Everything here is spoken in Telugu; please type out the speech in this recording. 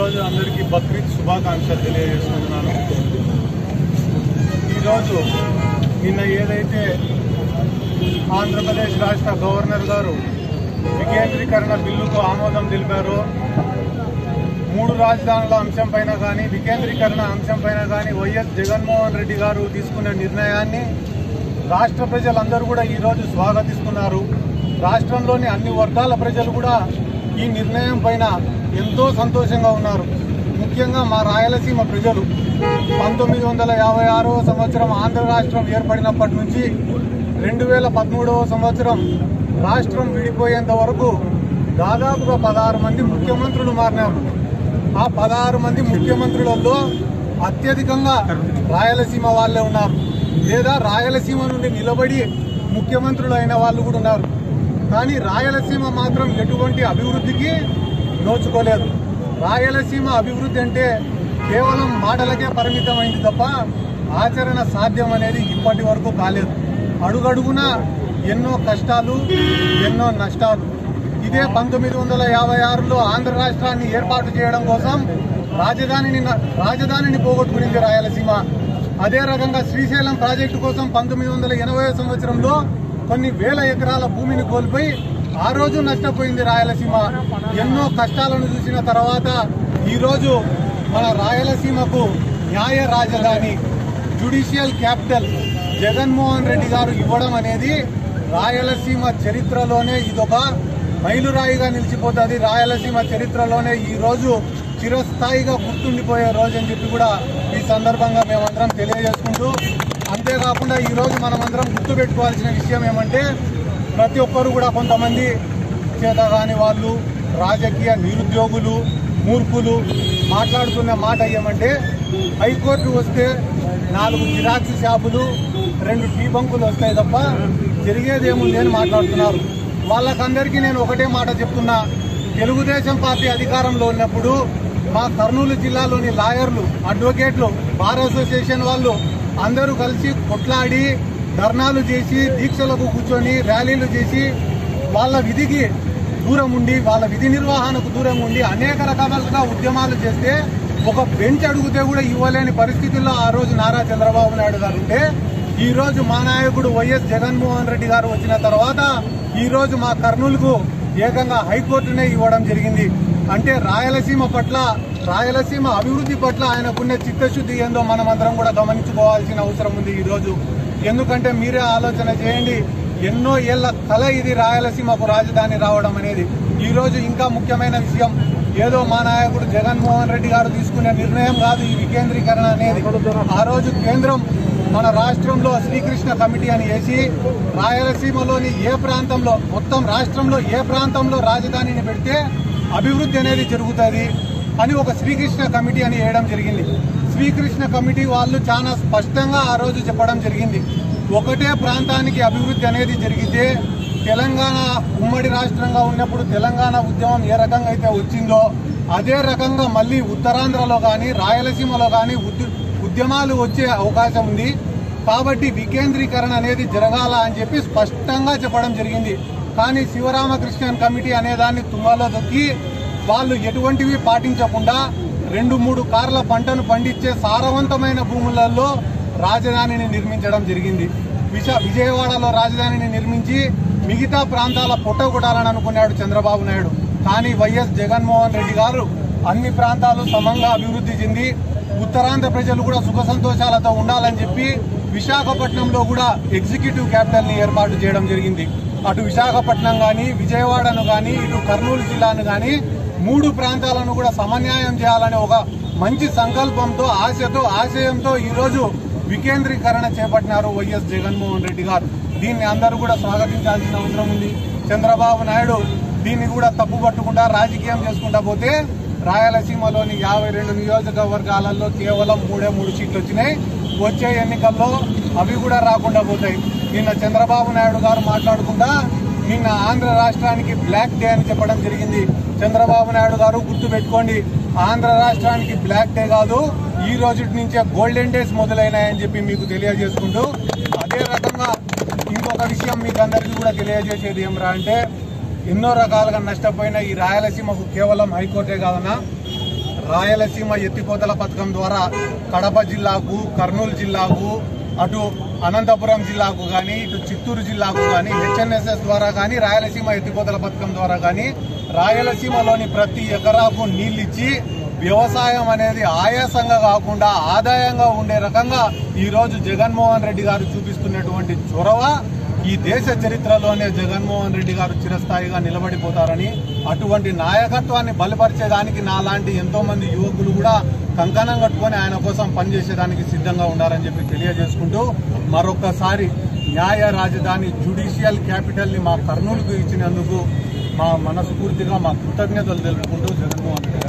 ఈరోజు అందరికీ బక్రీద్ శుభాకాంక్షలు తెలియజేస్తున్నాను ఈరోజు నిన్న ఏదైతే ఆంధ్రప్రదేశ్ రాష్ట్ర గవర్నర్ గారు వికేంద్రీకరణ బిల్లుకు ఆమోదం తెలిపారో మూడు రాజధానుల అంశం పైన కానీ వికేంద్రీకరణ అంశం పైన కానీ వైఎస్ జగన్మోహన్ రెడ్డి గారు తీసుకున్న నిర్ణయాన్ని రాష్ట్ర ప్రజలందరూ కూడా ఈరోజు స్వాగతిస్తున్నారు రాష్ట్రంలోని అన్ని వర్గాల ప్రజలు కూడా ఈ నిర్ణయం పైన ఎంతో సంతోషంగా ఉన్నారు ముఖ్యంగా మా రాయలసీమ ప్రజలు పంతొమ్మిది వందల యాభై ఆరవ సంవత్సరం ఆంధ్ర రాష్ట్రం ఏర్పడినప్పటి నుంచి రెండు వేల పదమూడవ సంవత్సరం రాష్ట్రం విడిపోయేంత వరకు దాదాపుగా పదహారు మంది ముఖ్యమంత్రులు మారినారు ఆ పదహారు మంది ముఖ్యమంత్రులలో అత్యధికంగా రాయలసీమ వాళ్ళే ఉన్నారు లేదా రాయలసీమ నుండి నిలబడి ముఖ్యమంత్రులు అయిన వాళ్ళు కూడా ఉన్నారు కానీ రాయలసీమ మాత్రం ఎటువంటి అభివృద్ధికి నోచుకోలేదు రాయలసీమ అభివృద్ధి అంటే కేవలం మాటలకే పరిమితమైంది తప్ప ఆచరణ సాధ్యం అనేది ఇప్పటి వరకు కాలేదు అడుగడుగున ఎన్నో కష్టాలు ఎన్నో నష్టాలు ఇదే పంతొమ్మిది వందల యాభై ఆరులో ఆంధ్ర రాష్ట్రాన్ని ఏర్పాటు చేయడం కోసం రాజధానిని రాజధానిని పోగొట్టుకునింది రాయలసీమ అదే రకంగా శ్రీశైలం ప్రాజెక్టు కోసం పంతొమ్మిది వందల ఎనభై సంవత్సరంలో కొన్ని వేల ఎకరాల భూమిని కోల్పోయి ఆ రోజు నష్టపోయింది రాయలసీమ ఎన్నో కష్టాలను చూసిన తర్వాత ఈ రోజు మన రాయలసీమకు న్యాయ రాజధాని జ్యుడిషియల్ క్యాపిటల్ జగన్మోహన్ రెడ్డి గారు ఇవ్వడం అనేది రాయలసీమ చరిత్రలోనే ఇదొక మైలురాయిగా నిలిచిపోతుంది రాయలసీమ చరిత్రలోనే ఈ రోజు చిరస్థాయిగా గుర్తుండిపోయే రోజు అని చెప్పి కూడా ఈ సందర్భంగా మేమందరం తెలియజేసుకుంటూ అంతేకాకుండా ఈ రోజు మనమందరం గుర్తుపెట్టుకోవాల్సిన విషయం ఏమంటే ప్రతి ఒక్కరు కూడా కొంతమంది చేతగాని వాళ్ళు రాజకీయ నిరుద్యోగులు మూర్ఖులు మాట్లాడుతున్న మాట ఏమంటే హైకోర్టు వస్తే నాలుగు జిరాక్స్ షాపులు రెండు టీ బంకులు వస్తాయి తప్ప జరిగేది ఏముంది అని మాట్లాడుతున్నారు వాళ్ళకందరికీ నేను ఒకటే మాట చెప్తున్నా తెలుగుదేశం పార్టీ అధికారంలో ఉన్నప్పుడు మా కర్నూలు జిల్లాలోని లాయర్లు అడ్వకేట్లు బార్ అసోసియేషన్ వాళ్ళు అందరూ కలిసి కొట్లాడి ధర్నాలు చేసి దీక్షలకు కూర్చొని ర్యాలీలు చేసి వాళ్ళ విధికి దూరం ఉండి వాళ్ళ విధి నిర్వహణకు దూరం ఉండి అనేక రకాలుగా ఉద్యమాలు చేస్తే ఒక బెంచ్ అడిగితే కూడా ఇవ్వలేని పరిస్థితుల్లో ఆ రోజు నారా చంద్రబాబు నాయుడు గారు ఉంటే ఈ రోజు మా నాయకుడు వైఎస్ జగన్మోహన్ రెడ్డి గారు వచ్చిన తర్వాత ఈ రోజు మా కర్నూలుకు ఏకంగా హైకోర్టునే ఇవ్వడం జరిగింది అంటే రాయలసీమ పట్ల రాయలసీమ అభివృద్ధి పట్ల ఆయనకున్న చిత్తశుద్ధి ఏందో మనమందరం కూడా గమనించుకోవాల్సిన అవసరం ఉంది ఈ రోజు ఎందుకంటే మీరే ఆలోచన చేయండి ఎన్నో ఏళ్ల కల ఇది రాయలసీమకు రాజధాని రావడం అనేది ఈ రోజు ఇంకా ముఖ్యమైన విషయం ఏదో మా నాయకుడు జగన్మోహన్ రెడ్డి గారు తీసుకునే నిర్ణయం కాదు ఈ వికేంద్రీకరణ అనేది ఆ రోజు కేంద్రం మన రాష్ట్రంలో శ్రీకృష్ణ కమిటీ అని వేసి రాయలసీమలోని ఏ ప్రాంతంలో మొత్తం రాష్ట్రంలో ఏ ప్రాంతంలో రాజధానిని పెడితే అభివృద్ధి అనేది జరుగుతుంది అని ఒక శ్రీకృష్ణ కమిటీ అని వేయడం జరిగింది శ్రీకృష్ణ కమిటీ వాళ్ళు చాలా స్పష్టంగా ఆ రోజు చెప్పడం జరిగింది ఒకటే ప్రాంతానికి అభివృద్ధి అనేది జరిగితే తెలంగాణ ఉమ్మడి రాష్ట్రంగా ఉన్నప్పుడు తెలంగాణ ఉద్యమం ఏ రకంగా అయితే వచ్చిందో అదే రకంగా మళ్ళీ ఉత్తరాంధ్రలో కానీ రాయలసీమలో కానీ ఉద్యమాలు వచ్చే అవకాశం ఉంది కాబట్టి వికేంద్రీకరణ అనేది జరగాల అని చెప్పి స్పష్టంగా చెప్పడం జరిగింది కానీ శివరామకృష్ణన్ కమిటీ అనే దాన్ని తుంగలో దొక్కి వాళ్ళు ఎటువంటివి పాటించకుండా రెండు మూడు కార్ల పంటను పండించే సారవంతమైన భూములలో రాజధానిని నిర్మించడం జరిగింది విశ విజయవాడలో రాజధానిని నిర్మించి మిగతా ప్రాంతాల పొట్టగొట్టాలని అనుకున్నాడు చంద్రబాబు నాయుడు కానీ వైఎస్ జగన్మోహన్ రెడ్డి గారు అన్ని ప్రాంతాలు సమంగా అభివృద్ధి చెంది ఉత్తరాంధ్ర ప్రజలు కూడా సుఖ సంతోషాలతో ఉండాలని చెప్పి విశాఖపట్నంలో కూడా ఎగ్జిక్యూటివ్ క్యాపిటల్ ని ఏర్పాటు చేయడం జరిగింది అటు విశాఖపట్నం గాని విజయవాడను గాని ఇటు కర్నూలు జిల్లాను గాని మూడు ప్రాంతాలను కూడా సమన్యాయం చేయాలనే ఒక మంచి సంకల్పంతో ఆశతో ఆశయంతో ఈ రోజు వికేంద్రీకరణ చేపట్టినారు వైఎస్ జగన్మోహన్ రెడ్డి గారు దీన్ని అందరూ కూడా స్వాగతించాల్సిన అవసరం ఉంది చంద్రబాబు నాయుడు దీన్ని కూడా తప్పు పట్టకుండా రాజకీయం చేసుకుంటా పోతే రాయలసీమలోని యాభై రెండు నియోజకవర్గాలలో కేవలం మూడే మూడు సీట్లు వచ్చినాయి వచ్చే ఎన్నికల్లో అవి కూడా రాకుండా పోతాయి నిన్న చంద్రబాబు నాయుడు గారు మాట్లాడుకుంటా నిన్న ఆంధ్ర రాష్ట్రానికి బ్లాక్ డే అని చెప్పడం జరిగింది చంద్రబాబు నాయుడు గారు గుర్తు పెట్టుకోండి ఆంధ్ర రాష్ట్రానికి బ్లాక్ డే కాదు ఈ రోజు నుంచే గోల్డెన్ డేస్ మొదలైనాయని చెప్పి మీకు తెలియజేసుకుంటూ అదే రకంగా ఇంకొక విషయం మీకు అందరికీ కూడా తెలియజేసేది ఏమరా అంటే ఎన్నో రకాలుగా నష్టపోయిన ఈ రాయలసీమకు కేవలం హైకోర్టే కాదన్నా రాయలసీమ ఎత్తిపోతల పథకం ద్వారా కడప జిల్లాకు కర్నూలు జిల్లాకు అటు అనంతపురం జిల్లాకు కానీ ఇటు చిత్తూరు జిల్లాకు కానీ హెచ్ఎన్ఎస్ఎస్ ద్వారా కానీ రాయలసీమ ఎత్తిపోతల పథకం ద్వారా కానీ రాయలసీమలోని ప్రతి ఎకరాకు నీళ్ళిచ్చి వ్యవసాయం అనేది ఆయాసంగా కాకుండా ఆదాయంగా ఉండే రకంగా ఈ రోజు జగన్మోహన్ రెడ్డి గారు చూపిస్తున్నటువంటి చొరవ ఈ దేశ చరిత్రలోనే జగన్మోహన్ రెడ్డి గారు చిరస్థాయిగా నిలబడిపోతారని అటువంటి నాయకత్వాన్ని బలపరిచేదానికి నాలాంటి ఎంతో మంది యువకులు కూడా కంకణం కట్టుకొని ఆయన కోసం పనిచేసేదానికి సిద్ధంగా ఉండాలని చెప్పి తెలియజేసుకుంటూ మరొకసారి న్యాయ రాజధాని జుడిషియల్ క్యాపిటల్ ని మా కర్నూలుకు ఇచ్చినందుకు మా మనస్ఫూర్తిగా మా కృతజ్ఞతలు తెలుపుకుంటూ జగన్మోహన్ రెడ్డి